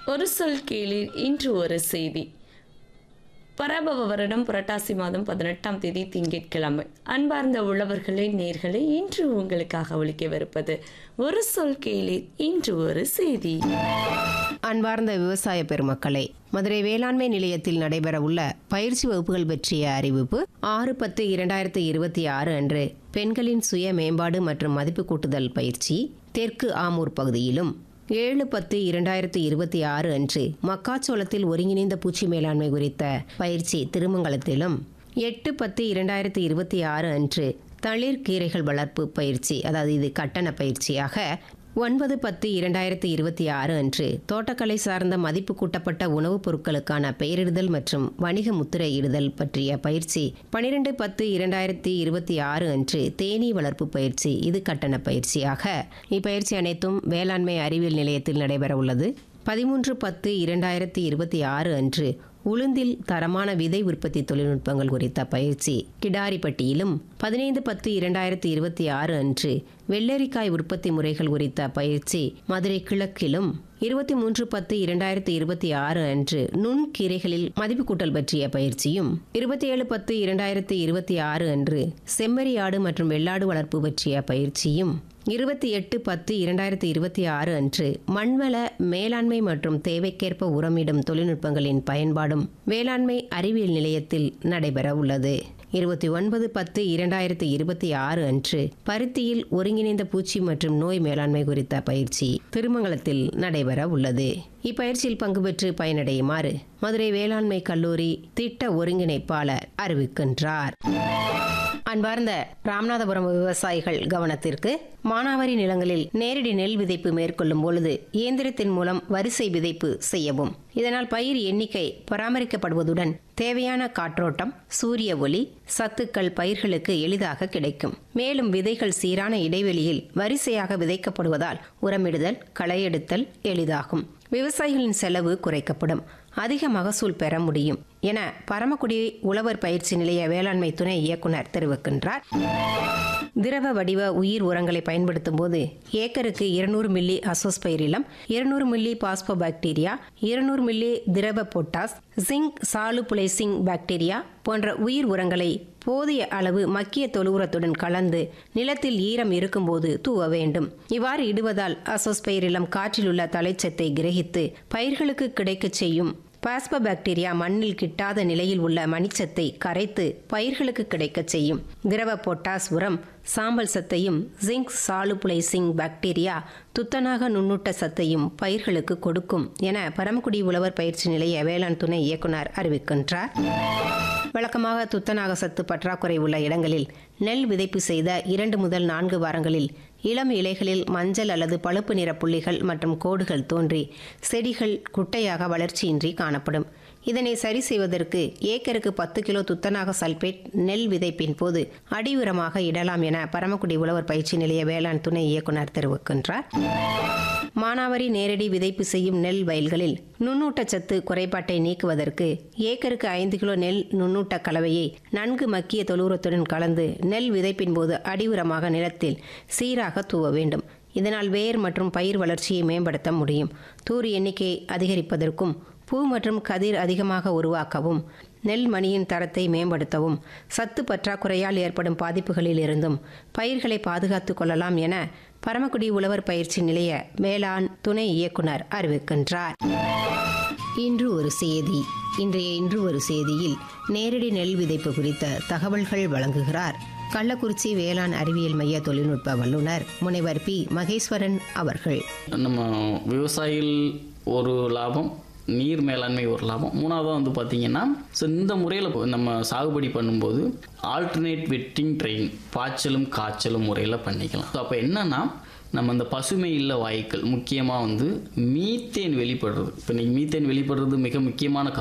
ஒரு சொல் கேளீர் இன்று ஒரு செய்தி பரபவ வருடம் புரட்டாசி மாதம் பதினெட்டாம் தேதி திங்கட்கிழமை அன்பார்ந்த உழவர்களே நேர்களே இன்று உங்களுக்காக ஒழிக்கவிருப்பது ஒரு சொல் கேளீர் இன்று ஒரு செய்தி அன்பார்ந்த விவசாய பெருமக்களே மதுரை வேளாண்மை நிலையத்தில் நடைபெறவுள்ள பயிற்சி வகுப்புகள் பற்றிய அறிவிப்பு ஆறு பத்து இரண்டாயிரத்தி இருபத்தி ஆறு அன்று பெண்களின் சுய மேம்பாடு மற்றும் மதிப்பு கூட்டுதல் பயிற்சி தெற்கு ஆமூர் பகுதியிலும் ஏழு பத்து இரண்டாயிரத்தி இருபத்தி ஆறு அன்று மக்காச்சோளத்தில் ஒருங்கிணைந்த பூச்சி மேலாண்மை குறித்த பயிற்சி திருமங்கலத்திலும் எட்டு பத்து இரண்டாயிரத்தி இருபத்தி ஆறு அன்று தளிர் கீரைகள் வளர்ப்பு பயிற்சி அதாவது இது கட்டண பயிற்சியாக ஒன்பது பத்து இரண்டாயிரத்தி இருபத்தி ஆறு அன்று தோட்டக்கலை சார்ந்த மதிப்பு கூட்டப்பட்ட உணவுப் பொருட்களுக்கான பெயரிடுதல் மற்றும் வணிக முத்திரை இடுதல் பற்றிய பயிற்சி பனிரெண்டு பத்து இரண்டாயிரத்தி இருபத்தி ஆறு அன்று தேனீ வளர்ப்பு பயிற்சி இது கட்டண பயிற்சியாக இப்பயிற்சி அனைத்தும் வேளாண்மை அறிவியல் நிலையத்தில் நடைபெற உள்ளது பதிமூன்று பத்து இரண்டாயிரத்தி இருபத்தி ஆறு அன்று உளுந்தில் தரமான விதை உற்பத்தி தொழில்நுட்பங்கள் குறித்த பயிற்சி கிடாரிப்பட்டியிலும் பதினைந்து பத்து இரண்டாயிரத்தி இருபத்தி ஆறு அன்று வெள்ளரிக்காய் உற்பத்தி முறைகள் குறித்த பயிற்சி மதுரை கிழக்கிலும் இருபத்தி மூன்று பத்து இரண்டாயிரத்தி இருபத்தி ஆறு அன்று நுண்கீரைகளில் மதிப்பு கூட்டல் பற்றிய பயிற்சியும் இருபத்தி ஏழு பத்து இரண்டாயிரத்தி இருபத்தி ஆறு அன்று செம்மறி ஆடு மற்றும் வெள்ளாடு வளர்ப்பு பற்றிய பயிற்சியும் இருபத்தி எட்டு பத்து இரண்டாயிரத்தி இருபத்தி ஆறு அன்று மண்வள மேலாண்மை மற்றும் தேவைக்கேற்ப உரமிடும் தொழில்நுட்பங்களின் பயன்பாடும் வேளாண்மை அறிவியல் நிலையத்தில் நடைபெற உள்ளது இருபத்தி ஒன்பது பத்து இரண்டாயிரத்தி இருபத்தி ஆறு அன்று பருத்தியில் ஒருங்கிணைந்த பூச்சி மற்றும் நோய் மேலாண்மை குறித்த பயிற்சி திருமங்கலத்தில் நடைபெற உள்ளது இப்பயிற்சியில் பங்கு பெற்று பயனடையுமாறு மதுரை வேளாண்மை கல்லூரி திட்ட ஒருங்கிணைப்பாளர் அறிவிக்கின்றார் அன்பார்ந்த ராமநாதபுரம் விவசாயிகள் கவனத்திற்கு மானாவாரி நிலங்களில் நேரடி நெல் விதைப்பு மேற்கொள்ளும் பொழுது இயந்திரத்தின் மூலம் வரிசை விதைப்பு செய்யவும் இதனால் பயிர் எண்ணிக்கை பராமரிக்கப்படுவதுடன் தேவையான காற்றோட்டம் சூரிய ஒளி சத்துக்கள் பயிர்களுக்கு எளிதாக கிடைக்கும் மேலும் விதைகள் சீரான இடைவெளியில் வரிசையாக விதைக்கப்படுவதால் உரமிடுதல் களையெடுத்தல் எளிதாகும் விவசாயிகளின் செலவு குறைக்கப்படும் அதிக மகசூல் பெற முடியும் என பரமக்குடி உழவர் பயிற்சி நிலைய வேளாண்மை துணை இயக்குனர் தெரிவிக்கின்றார் திரவ வடிவ உயிர் உரங்களை பயன்படுத்தும் போது ஏக்கருக்கு இருநூறு மில்லி அசோஸ்பைரிலம் இருநூறு மில்லி பாஸ்போபாக்டீரியா இருநூறு மில்லி திரவ பொட்டாஸ் ஜிங்க் சாலுபுலைசிங் பாக்டீரியா போன்ற உயிர் உரங்களை போதிய அளவு மக்கிய தொழு உரத்துடன் கலந்து நிலத்தில் ஈரம் இருக்கும்போது தூவ வேண்டும் இவ்வாறு இடுவதால் அசோஸ்பைரிலம் காற்றில் உள்ள தலைச்சத்தை கிரகித்து பயிர்களுக்கு கிடைக்கச் செய்யும் பாஸ்பபாக்டீரியா மண்ணில் கிட்டாத நிலையில் உள்ள மணிச்சத்தை கரைத்து பயிர்களுக்கு கிடைக்கச் செய்யும் திரவ பொட்டாஸ் உரம் சாம்பல் சத்தையும் ஜிங்க் சாலுபுலைசிங் பாக்டீரியா துத்தநாக நுண்ணூட்ட சத்தையும் பயிர்களுக்கு கொடுக்கும் என பரமக்குடி உழவர் பயிற்சி நிலைய வேளாண் துணை இயக்குனர் அறிவிக்கின்றார் வழக்கமாக துத்தநாக சத்து பற்றாக்குறை உள்ள இடங்களில் நெல் விதைப்பு செய்த இரண்டு முதல் நான்கு வாரங்களில் இளம் இலைகளில் மஞ்சள் அல்லது பழுப்பு நிற புள்ளிகள் மற்றும் கோடுகள் தோன்றி செடிகள் குட்டையாக வளர்ச்சியின்றி காணப்படும் இதனை சரி செய்வதற்கு ஏக்கருக்கு பத்து கிலோ துத்தநாக சல்பேட் நெல் விதைப்பின் போது அடி உரமாக இடலாம் என பரமக்குடி உழவர் பயிற்சி நிலைய வேளாண் துணை இயக்குனர் தெரிவிக்கின்றார் மானாவரி நேரடி விதைப்பு செய்யும் நெல் வயல்களில் நுண்ணூட்டச்சத்து குறைபாட்டை நீக்குவதற்கு ஏக்கருக்கு ஐந்து கிலோ நெல் நுண்ணூட்ட கலவையை நன்கு மக்கிய தொழுவுரத்துடன் கலந்து நெல் விதைப்பின் போது அடி உரமாக நிலத்தில் சீராக தூவ வேண்டும் இதனால் வேர் மற்றும் பயிர் வளர்ச்சியை மேம்படுத்த முடியும் தூர் எண்ணிக்கை அதிகரிப்பதற்கும் பூ மற்றும் கதிர் அதிகமாக உருவாக்கவும் நெல் மணியின் தரத்தை மேம்படுத்தவும் சத்து பற்றாக்குறையால் ஏற்படும் பாதிப்புகளில் இருந்தும் பயிர்களை பாதுகாத்துக் கொள்ளலாம் என பரமக்குடி உழவர் பயிற்சி நிலைய வேளாண் துணை இயக்குனர் அறிவிக்கின்றார் இன்று ஒரு செய்தி இன்றைய இன்று ஒரு செய்தியில் நேரடி நெல் விதைப்பு குறித்த தகவல்கள் வழங்குகிறார் கள்ளக்குறிச்சி வேளாண் அறிவியல் மைய தொழில்நுட்ப வல்லுநர் முனைவர் பி மகேஸ்வரன் அவர்கள் நம்ம விவசாயிகள் ஒரு லாபம் நீர் மேலாண்மை ஒரு லாபம் மூணாவது வந்து பார்த்தீங்கன்னா ஸோ இந்த முறையில் நம்ம சாகுபடி பண்ணும்போது ஆல்டர்னேட் வெட்டிங் ட்ரெயின் பாய்ச்சலும் காய்ச்சலும் முறையில் பண்ணிக்கலாம் ஸோ அப்போ என்னன்னா நம்ம இந்த பசுமை இல்ல வாயுக்கள் முக்கியமாக வந்து மீத்தேன் வெளிப்படுறது இப்போ நீங்கள் மீத்தேன் வெளிப்படுறது மிக முக்கியமான